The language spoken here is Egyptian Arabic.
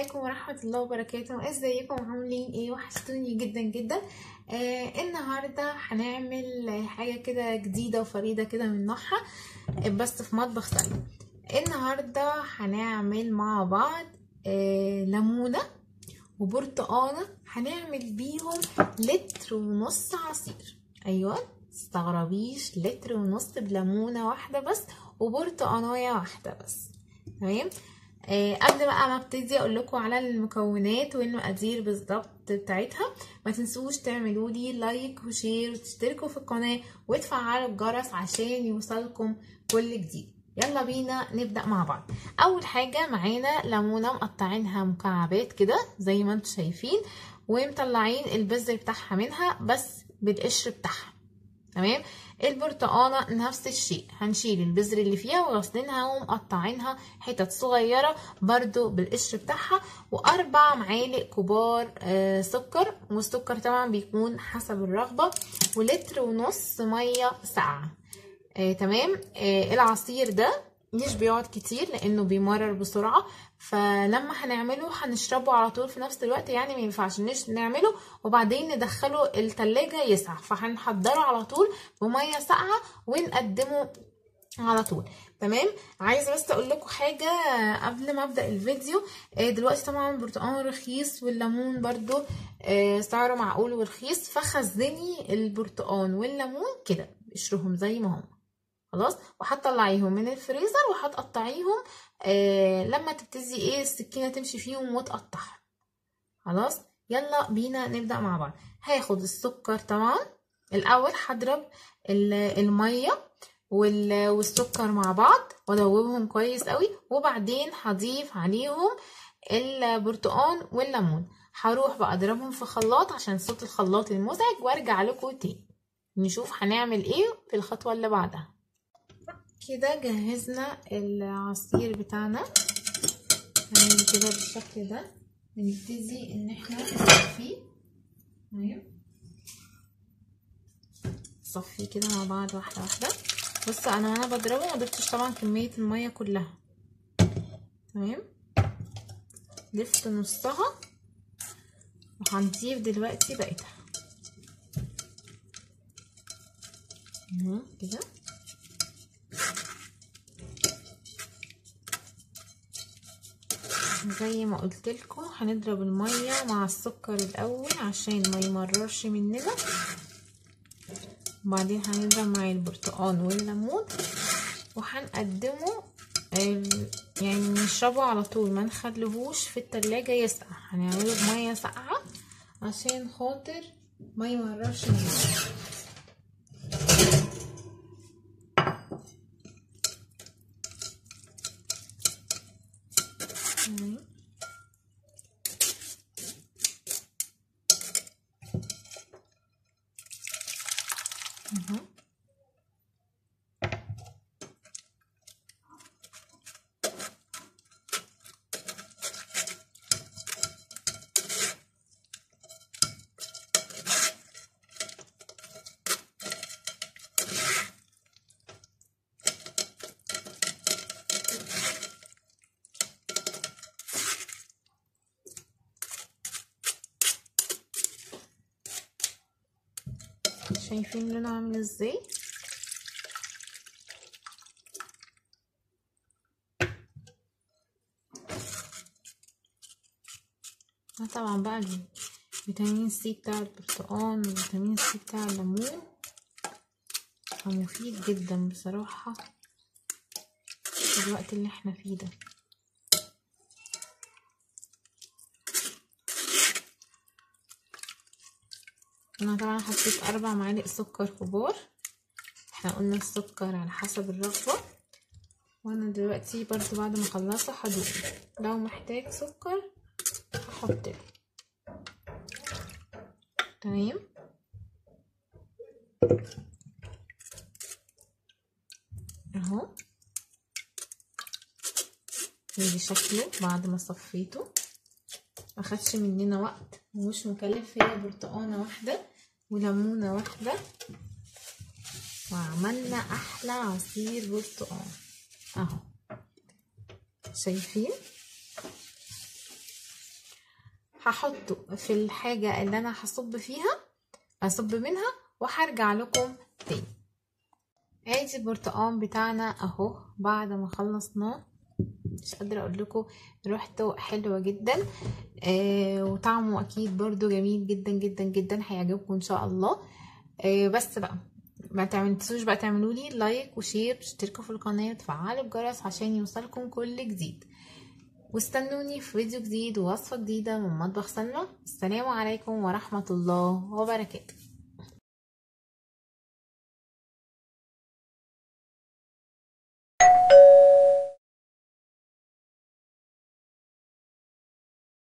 عليكم ورحمة الله وبركاته ازيكم عاملين ايه وحشتوني جدا جدا آه النهاردة هنعمل حاجة كده جديدة وفريدة كده من نوعها آه، بس في مطبخ سلمى النهاردة هنعمل مع بعض آه ليمونة وبرتقانة هنعمل بيهم لتر ونص عصير ايوه متستغربيش لتر ونص بليمونة واحدة بس وبرتقانية واحدة بس تمام آه قبل بقى ما ابتدي اقول لكم على المكونات والمقادير بالظبط بتاعتها ما تنسوش تعملوا لي لايك وشير وتشتركوا في القناه وتفعلوا الجرس عشان يوصلكم كل جديد يلا بينا نبدا مع بعض اول حاجه معانا ليمونه مقطعينها مكعبات كده زي ما انتم شايفين ومطلعين البذر بتاعها منها بس بالقشر بتاعها تمام البرتقانه نفس الشيء هنشيل البذر اللي فيها وغسلينها ومقطعينها حتت صغيره برضو بالقشر بتاعها واربع معالق كبار آه سكر والسكر طبعا بيكون حسب الرغبه ولتر ونص ميه ساقعه آه تمام آه العصير ده مش بيقعد كتير لانه بيمرر بسرعه فلما هنعمله هنشربه على طول في نفس الوقت يعني ما ينفعش نعمله وبعدين ندخله التلاجة يسقع فهنحضره على طول بميه ساقعه ونقدمه على طول تمام عايزه بس اقول لكم حاجه قبل ما ابدا الفيديو دلوقتي طبعا البرتقال رخيص والليمون برضو سعره معقول ورخيص فخزني البرتقال والليمون كده قشرهم زي ما هم خلاص وهتطلعيهم من الفريزر وهتقطعيهم آه لما تبتدي ايه السكينه تمشي فيهم وتقطعهم خلاص يلا بينا نبدا مع بعض هاخد السكر طبعا الاول هضرب الميه والسكر مع بعض وادوبهم كويس قوي وبعدين هضيف عليهم البرتقال والليمون هروح بقى اضربهم في خلاط عشان صوت الخلاط المزعج وارجع لكم تاني نشوف هنعمل ايه في الخطوه اللي بعدها كده جهزنا العصير بتاعنا هنعمل كده بالشكل ده بنبتدي ان احنا نصفيه تمام نصفيه كده مع بعض واحده واحده بص انا وانا بضربه ما ضفتش طبعا كميه الميه كلها تمام ضفت نصها وهنضيف دلوقتي بقيتها كده زي ما قلت لكم هنضرب الميه مع السكر الاول عشان ما يمررش مننا وبعدين هنضرب مع البرتقال والليمون وهنقدمه يعني نشربه على طول ما نخليهوش في التلاجة يسقع هنعمله بميه ساقعه عشان خاطر ما يمررش مننا شايفين لونه عامل ازاي طبعا بقى فيتامين سي بتاع البرتقال وفيتامين سي بتاع الليمون مفيد جدا بصراحة في الوقت اللي احنا فيه ده انا طبعا حطيت اربع معالق سكر كبار احنا قلنا السكر على حسب الرغبة وانا دلوقتي برضو بعد ما اخلصه هدوق لو محتاج سكر هحط له تمام اهو ادي شكله بعد ما صفيته مخدش مننا وقت ومش مكلف هي برتقانة واحدة وليمونة واحدة وعملنا احلى عصير برتقال اهو شايفين هحطه في الحاجة اللي انا هصب فيها اصب منها وهرجع لكم تاني ادي البرتقال بتاعنا اهو بعد ما خلصناه مش قادرة اقول لكم ريحته حلوة جدا آه وطعمه اكيد برضو جميل جدا جدا جدا هيعجبكم ان شاء الله آه بس بقى ما تنسوش بقى تعملوا لي لايك وشير وتشتركوا في القناة وتفعلوا الجرس عشان يوصلكم كل جديد واستنوني في فيديو جديد ووصفة جديدة من مطبخ سلمى السلام عليكم ورحمة الله وبركاته